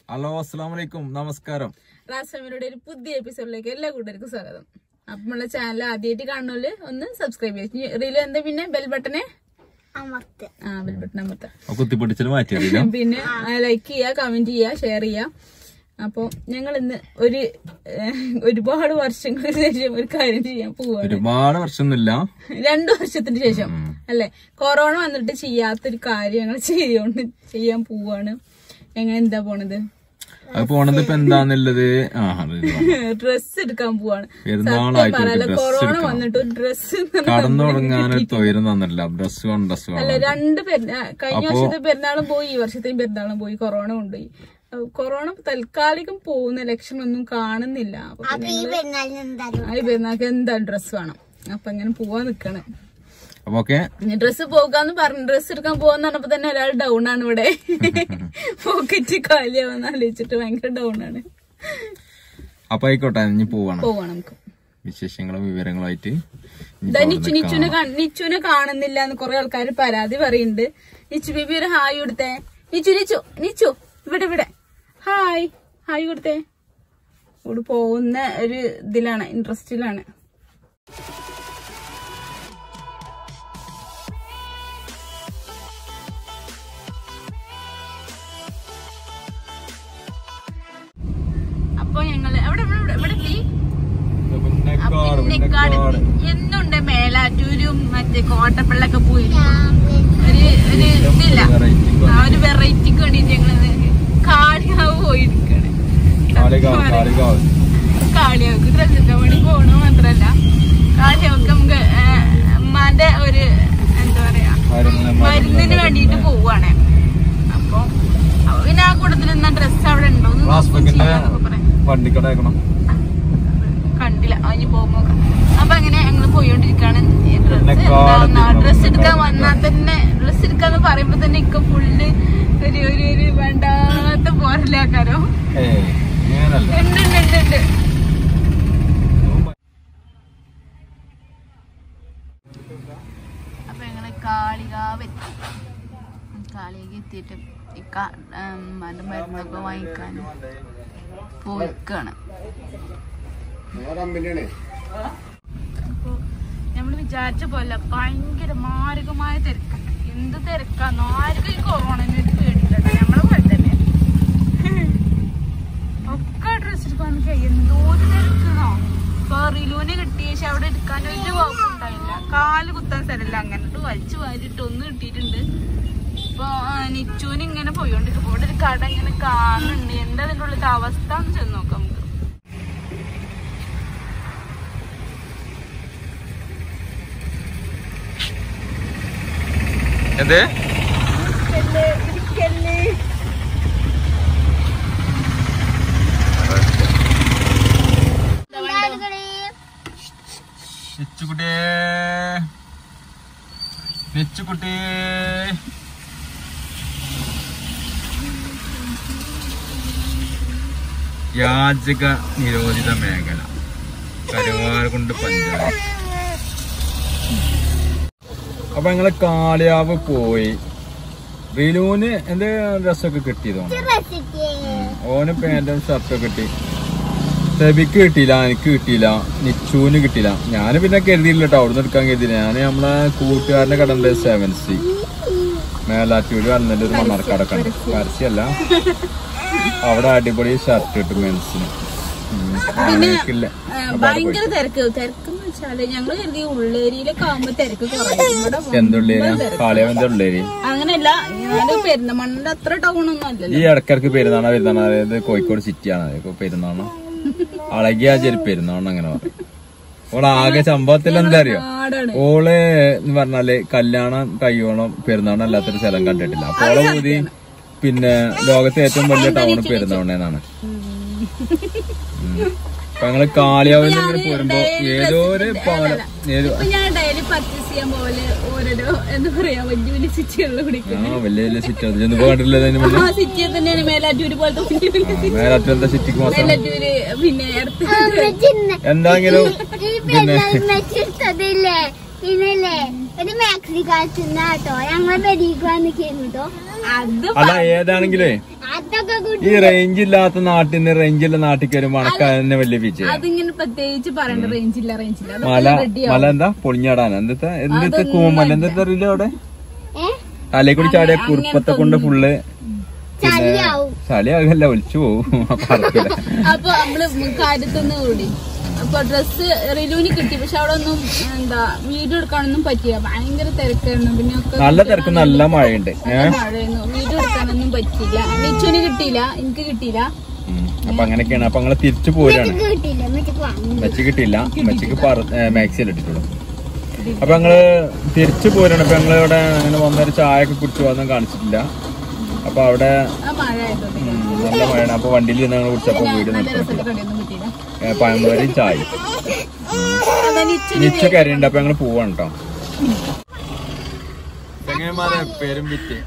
Hello അസ്സാം വലൈക്കും നമസ്കാരം റാസമിയുടെ ഒരു പുതിയ എപ്പിസോഡിലേക്ക് എല്ലാ കൂട്ടർക്കും സ്വാഗതം അപ്പൊ നമ്മളെ ചാനൽ ആദ്യമായിട്ട് കാണുന്നോല് ഒന്ന് സബ്സ്ക്രൈബ് ചെയ്യും റീല് എന്താ പിന്നെ ബെൽ ബട്ടനെ അമർത്ത് ആ ബെൽ ബട്ടൺ അമർത്താം ആ കുത്തിപ്പിടിച്ചിട്ട് മാറ്റിയറിയില്ല പിന്നെ ലൈക്ക് ചെയ്യുക കമന്റ് ചെയ്യുക ഷെയർ ചെയ്യുക അപ്പൊ ഞങ്ങൾ ഇന്ന് ഒരു ഏഹ്, ഒരുപാട് വർഷങ്ങൾക്ക് ശേഷം ഒരു കാര്യം ചെയ്യാൻ പോവാണ് ഒരുപാട് വർഷമൊന്നുമില്ല രണ്ടു വർഷത്തിന് ശേഷം അല്ലെ കൊറോണ വന്നിട്ട് ചെയ്യാത്തൊരു കാര്യം ഞങ്ങൾ ചെയ്യോണ്ട് ചെയ്യാൻ പോവാണ് എങ്ങനെ എന്താ പോണത് അത് പോണത് ഇപ്പൊ എന്താന്നുള്ളത് ആ അറിയില്ല. ഡ്രസ് എടുക്കാൻ പോവാണ് പെരുന്നാളായിട്ട് പറയല dress കൊറോണ എടുക്കണം. വന്നിട്ട് ഒരു ഡ്രസ് കടന്നു തുടങ്ങാൻ ഒരു തൊയരം തന്നില്ല ഡ്രസ് വേണം ഡ്രസ് അല്ല വേണം രണ്ട് പെരുന്നാ കഴിഞ്ഞ വർഷത്തെ പെരുന്നാളും പോയി ഈ വർഷത്തെയും പെരുന്നാളും പോയി കൊറോണ കൊണ്ടുപോയി അഹ് കൊറോണ തൽക്കാലികം പോകുന്ന ലക്ഷണം ഒന്നും കാണുന്നില്ല അപ്പൊ അപ്പൊ ഈ പെരുന്നാളിന് എന്തായാലും ആ ഈ പെരുന്നാൾക്ക് എന്താ ഡ്രസ് വേണം അപ്പൊ ഇങ്ങനെ പോവാൻ നിക്കണ് അപ്പൊ ഓക്കെ ഡ്രസ്സ് പോകാന്ന് പറഞ്ഞു ഡ്രസ്സ് എടുക്കാൻ പോകാന്ന് പറഞ്ഞപ്പോ തന്നെ ഒരാൾ ഡൗൺ ആണ് ഇവിടെ പോക്കറ്റ് കാലിയാവെന്ന് ആലോചിച്ചിട്ട് ഭയങ്കര ഡൗൺ ആണ് അപ്പൊ ആയിക്കോട്ടെ ഇനി പോവാണ് പോവാണ് നമുക്ക് വിശേഷങ്ങളും വിവരങ്ങളുമായിട്ട് ഇനി ഇതാ അവിടെ നിച്ചു നിച്ചുനെ കാ- നിച്ചുനെ കാണുന്നില്ല എന്ന് കുറെ ആൾക്കാർ പരാതി പറയുന്നുണ്ട് നിച്ചു ബേബി ഒരു ഹായ് കൊടുത്തേ നിച്ചു നിച്ചു നിച്ചു ഇവിടെ ഇവിടെ ഹായ് ഹായ് കൊടുത്തേ ഇവിടെ പോകുന്ന ഒരു ഇതിലാണ് ഇൻട്രസ്റ്റിലാണ് അപ്പൊ ഞങ്ങള് എവിടെ എവിടെ എവിടെ എത്തി പിന്നെക്കാട്, പിന്നെക്കാട് പിന്നെക്കാട്. എന്നുണ്ട് മേലാറ്റൂരും മറ്റേ കോട്ടപ്പള്ളൊക്കെ പോയിരിക്കും ഒരു ഒരു ഇതില്ല Variety ക്ക് ആ ഒരു വെറൈറ്റിക്ക് വേണ്ടിട്ട് ഞങ്ങള് കാളിയാവ് പോയിരിക്കാണ് കാളികാവ്, കാളികാവ്. കാളിയാവുക്ക് ഡ്രസ് എടുക്കാൻ വേണ്ടി പോകണ മാത്രല്ല കാളിയാവുക്ക് നമുക്ക് ഏഹ്, ഉമ്മാന്റെ ഒരു എന്താ പറയാ മരുന്ന്, മരുന്നിന് വേണ്ടിട്ട് പോവാണ് അപ്പൊ അപ്പൊ പിന്നെ ആ കൂട്ടത്തിൽ നിന്ന ഡ്രസ് അവിടെ ഉണ്ടോ എന്ന് ക്ലാസ് നോക്കും ബുക്കിന്റെ ചെയ്യാന്നൊക്കെ പറയാം വണ്ടിക്കട അയക്കണം കണ്ടില്ല അതിന് പോകുമ്പോ അപ്പൊ അങ്ങനെ ഞങ്ങൾ പോയോണ്ടിരിക്കാണ് പിന്നെ കാലത്ത് ഡ്രസ് എടുക്കാൻ വന്നാൽ തന്നെ ഡ്രസ് എടുക്കാന്ന് പറയുമ്പോ തന്നെ ഇക്ക ഫുള്ള് ഒരു ഒരു ഒരു വേണ്ടാത്ത പോരലാക്കാരോ ഏയ് അങ്ങനല്ല ഉണ്ട് ഉണ്ട് ഉണ്ട് ഉണ്ട് അപ്പൊ ഞങ്ങള് കാളികാവ് എത്തി കാളിക എത്തിയിട്ട് ഈ കാ- ഉം, അതിന്റെ മരുന്നൊക്കെ വാങ്ങിക്കാൻ പോയിക്കാണ് അപ്പൊ നമ്മള് വിചാരിച്ച പോലെ ഭയങ്കര മാരകമായ തിരക്ക് എന്ത് തിരക്കാന്നോ ആർക്കും ഈ കൊറോണ ഒരു പേടിയില്ല നമ്മളെ പോലെ തന്നെ ഒക്കെ ഡ്രസ് എടുക്കാൻ എന്തോ ഒരു തിരക്കണോ ഇപ്പൊ റിലൂന് കിട്ടിയ പക്ഷെ അവിടെ എടുക്കാൻ വലിയ കുഴപ്പമുണ്ടായില്ല കാല് കുത്താൻ സ്ഥലമില്ല അങ്ങനത്തെ വലിച്ചു വാരിട്ട് ഒന്ന് കിട്ടിയിട്ടുണ്ട് ഇപ്പൊ ആ, നിച്ചൂന് ഇങ്ങനെ പോയോണ്ടിരിക്കും ഇവിടെ ഒരു കട ഇങ്ങനെ കാണുന്നുണ്ട് എന്താ അതിന്റെ ഉള്ളിലത്തെ അവസ്ഥ എന്ന് ചെന്ന് നോക്കാം നമുക്ക് എന്ത് നിച്ചുകുട്ടിയേ നിച്ചുകുട്ടി യാചക നിരോധിത മേഖല കരുവാരകുണ്ട് പഞ്ചായത്ത് അപ്പൊ ഞങ്ങള് കാളിയാവ് പോയി റിലൂന് എന്റെ ഡ്രസ്സൊക്കെ കിട്ടിയതാണ് ഓന് പാന്റും ഷർട്ടും കിട്ടി സെബിക്ക് കിട്ടിയില്ല എനിക്ക് കിട്ടിയില്ല നിച്ചൂന് കിട്ടിയില്ല ഞാൻ പിന്നെ കരുതിയില്ല കേട്ടോ അവിടുന്ന് എടുക്കാൻ കരുതിയില്ല ഞാൻ നമ്മളെ കൂട്ടുകാരന്റെ കടണ്ട് സെവൻ സി മേലാറ്റൂര് വന്നിട്ട് ഒരു മണ്ണാർക്കാടൊക്കെ ഉണ്ട് പരസ്യല്ല അവിടെ അടിപൊളി ഷർട്ട് കിട്ടും മെൻസിന് എനിക്കില്ല ആ, ഭയങ്കര തിരക്ക് തിരക്ക് എന്ന് വെച്ചാല് ഞങ്ങള് കരുതി ഉള്ളേരിയിലൊക്കെ ആവുമ്പോ തിരക്ക് കുറയും ഇവിടെ പോ- എന്തുള്ളേരി കാളിയാവന്റെ ഉള്ളേരി അങ്ങനെയല്ല ഞാന് പെരുന്തമണ്ണന്റെ അത്ര ടൗൺ ഒന്നും അല്ലല്ലോ ഈ ഇടക്കിടക്ക് പെരുന്നാണ പെരുന്നാണ് അതായത് കോഴിക്കോട് സിറ്റിയാണ് ഇപ്പൊ പെരുന്നാണ് അളകിയാചേരി പെരുന്നാണ് അങ്ങനെ പറയും ഓളെ ആകെ സംഭവത്തിൽ എന്താ അറിയോ നാടാണ് ഓള് എന്ന് പറഞ്ഞാല് കല്യാണം കയ്യോളം പെരുന്നാണം അല്ലാത്തൊരു സ്ഥലം കണ്ടിട്ടില്ല അപ്പൊ ഓളെ പൂതി പിന്നെ ലോകത്തെ ഏറ്റവും വലിയ ടൗൺ പെരുന്നാണെന്നാണ് അപ്പൊ ഞങ്ങള് കാളിയാവിൽ ഇങ്ങനെ പോരുമ്പോ ഏതോ ഒരു പാലം ഏതോ ഇപ്പൊ ഞാൻ ഡെയിലി പർച്ചേസ് ചെയ്യാൻ പോലെ ഓരോരോ എന്താ പറയാ വലിയ വലിയ സിറ്റികളിൽ കുടിക്കും ആ വലിയ വലിയ സിറ്റി അത് ചെന്ന് കണ്ടിട്ടില്ല അതിന് മുന്നേ ആ സിറ്റി തന്നെയാണ് മേലാറ്റൂര് പോലത്തെ വലിയ വലിയ മേലാറ്റത്തെ സിറ്റിക്ക് മാത്രം മേലാറ്റൂര് പിന്നെ അടുത്ത് എന്താണെങ്കിലും ഈ പെരുന്നാൾ മെച്ചെടുത്തതില്ലേ പിന്നല്ലേ ഒരു മാക്സി കാച്ചുന്ന കേട്ടോ ഞങ്ങളെ പെരീക്ക് വന്നിരിക്കുന്നു കേട്ടോ അത് അല്ല ഏതാണെങ്കിലേ അത് ഇതൊക്കെ കൂട്ടി ഈ റേഞ്ച് ഇല്ലാത്ത നാട്ടിൽ നിന്ന് റേഞ്ച് ഉള്ള നാട്ടിൽ വരുമ്പോ അണക്കാൻ തന്നെ വലിയ വിജയം അതിങ്ങനെ പ്രത്യേകിച്ച് പറയണ്ട റേഞ്ച് ഇല്ല റേഞ്ച് ഇല്ല മല അതൊക്കെ റെഡി മല എന്താ പൊളിഞ്ഞാടാൻ എന്താ എന്തൊക്കെ കൂമല എന്താ അറിയില്ല അവിടെ ഏ തലേ കൂടി ചാടിയ കുറുപ്പത്തെ കൊണ്ട് ഫുള്ള് ചളിയാവും ചളിയാകല്ല ഒലിച്ചു പോവും പറത്തില്ല അപ്പൊ നമ്മള് കാര്യത്തൊന്ന് കൂടി അപ്പൊ ഡ്രസ്സ് റിലൂന് കിട്ടി പക്ഷെ അവിടെ ഒന്നും എന്താ വീഡിയോ എടുക്കാനൊന്നും പറ്റില്ല ഭയങ്കര തിരക്കായിരുന്നു പിന്നെ ഒക്കെ നല്ല തിരക്ക് നല്ല മഴയുണ്ട് ഏഹ് മഴയായിരുന്നു വീഡിയോ എടുക്കാനൊന്നും പറ്റിയില്ല നിച്ചുവിന് കിട്ടിയില്ല എനിക്ക് കിട്ടിയില്ല ഉം. അപ്പൊ അങ്ങനെയൊക്കെയാണ് അപ്പൊ ഞങ്ങള് തിരിച്ചു പോരാണ് ഇത് കിട്ടില്ല മെച്ചക്ക് വാങ്ങി മെച്ചിക്ക് കിട്ടിയില്ല മെച്ചിക്ക് മാക്സിയിൽ ഇട്ടിട്ടുള്ളൂ അപ്പൊ ഞങ്ങള് തിരിച്ചു പോരാണ് അപ്പൊ ഞങ്ങള് ഇവിടെ അങ്ങനെ വന്നൊരു ചായ ഒക്കെ കുടിച്ചു വന്നും കാണിച്ചിട്ടില്ല അപ്പൊ അവിടെ ആ മഴ ആയതുകൊണ്ട് ഉം, നല്ല മഴയാണ് അപ്പൊ വണ്ടിയിൽ നിന്ന് ഞങ്ങൾ കുടിച്ചപ്പോ വീട് നല്ല നിർത്തി രസമുള്ള കടയൊന്നും കിട്ടിയില്ല പഴംപൊരി ചായ അതാ നിച്ചു നിച്ച കരയുണ്ട് അപ്പൊ ഞങ്ങള് പോവാണ് കേട്ടോ ചങ്ങന്മാരെ പേരും വിറ്റ്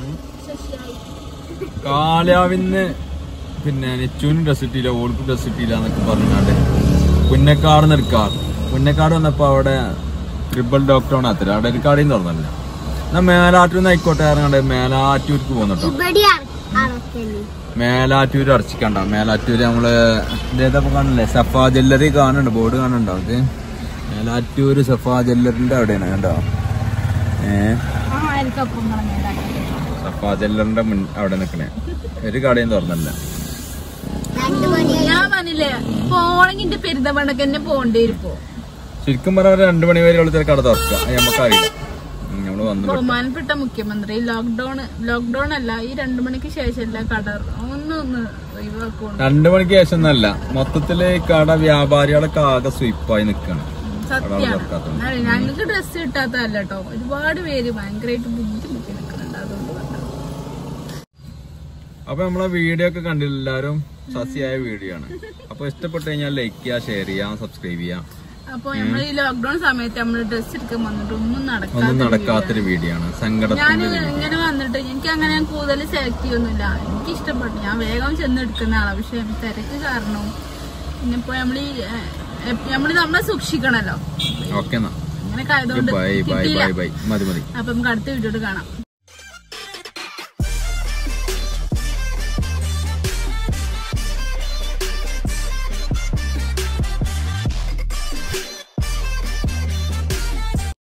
കാലാവിന്ന് പിന്നെ നെച്ചൂനും ഡ്രസ് ഇട്ടില്ല ഓൾക്കും ഡ്രസ് ഇട്ടില്ല എന്നൊക്കെ പറഞ്ഞാണ്ട് പുന്നക്കാട് നിൽക്കാർ പുന്നക്കാട് വന്നപ്പോ അവിടെ ട്രിപ്പിൾ ഡോക്ടറാണ് അത്ര അവിടെ ഒരു കടയും തുറന്നല്ല എന്നാ മേലാറ്റൂർ നിന്ന് ആയിക്കോട്ടെ ഇറങ്ങണ്ട് മേലാറ്റൂർക്ക് പോകുന്നുട്ടോ ഇവിടെ അറക്കല്ലേ മേലാറ്റൂര് അടച്ചിക്കണ്ട മേലാറ്റൂര് നമ്മള് ഇതേതാ കാണില്ലേ സഫ ജ്വല്ലറി കാണുന്നുണ്ട് ബോർഡ് കാണുന്നുണ്ടോ അത് മേലാറ്റൂര് സഫ ജ്വല്ലറിന്റെ അവിടെയാണ് കണ്ടോ ഏ ആ ആയിരിക്കും സഫ ജ്വല്ലറിന്റെ മുൻ അവിടെ നിക്കണേ ഒരു കടയും തുറന്നല്ല രണ്ടു മണി ഞാൻ പറഞ്ഞില്ലേ പോണെങ്കിൽ എന്റെ പെരുന്തമണ്ണക്ക് തന്നെ പോണ്ടേ ഇരിപ്പോ ശരിക്കും പറഞ്ഞാൽ രണ്ടു മണി വരെ ഉള്ള കട തുറക്കുക അത് നമുക്കറിയില്ല ഉം, നമ്മള് വന്നു പെട്ടു. ബഹുമാനപ്പെട്ട മുഖ്യമന്ത്രി ലോക്ക്ഡൌൺ ലോക്ക്ഡൌൺ അല്ല ഈ രണ്ടു മണിക്ക് ശേഷമല്ല കട ഒന്ന് ഒന്ന് ഒഴിവാക്കണം രണ്ടു മണിക്ക് ശേഷം എന്നല്ല മൊത്തത്തില് ഈ കട വ്യാപാരികളൊക്കെ ആകെ സ്വീപ്പായി നിക്കാണ് സത്യാണ് തുറക്കാത്തത്. അതെ, ഞങ്ങൾക്ക് ഡ്രസ്സ് കിട്ടാത്തതല്ല കേട്ടോ ഒരുപാട് പേര് ഭയങ്കരമായിട്ട് ബുദ്ധിമുട്ടി നിൽക്കുന്നുണ്ട് അതുകൊണ്ട് പറഞ്ഞതാ. അപ്പൊ നമ്മളെ വീഡിയോ ഒക്കെ കണ്ടില്ല എല്ലാരും സസ്യായ വീഡിയോ ആണ് അപ്പൊ ഇഷ്ടപ്പെട്ടു കഴിഞ്ഞാൽ ലൈക്ക് ചെയ്യുക ഷെയർ ചെയ്യാം സബ്സ്ക്രൈബ് ചെയ്യാം അപ്പൊ നമ്മൾ ഈ ലോക്ക്ഡൌൺ സമയത്ത് നമ്മൾ ഡ്രസ്സ് എടുക്കാൻ വന്നിട്ട് ഒന്നും ഒന്നും നടക്കാത്ത നടക്കാത്തൊരു വീഡിയോ ആണ് ഞാൻ സങ്കടത്തിന്റെ video. ഇങ്ങനെ വന്നിട്ട് എനിക്ക് അങ്ങനെ കൂടുതൽ സെലക്ട് ചെയ്യൊന്നുമില്ല എനിക്ക് ഇഷ്ടപ്പെട്ടു ഞാൻ വേഗം ചെന്ന് എടുക്കുന്ന ആളാ പക്ഷെ തിരക്ക് കാരണവും പിന്നെ ഇപ്പൊ നമ്മളീ നമ്മൾ നമ്മളെ സൂക്ഷിക്കണല്ലോ ഓക്കെ എന്നാ അങ്ങനെയൊക്കെ ആയതുകൊണ്ട് ബൈ ബൈ കിട്ടിയില്ല ബൈ ബൈ മതി മതി അപ്പൊ നമുക്ക് അടുത്ത വീഡിയോയിൽ കാണാം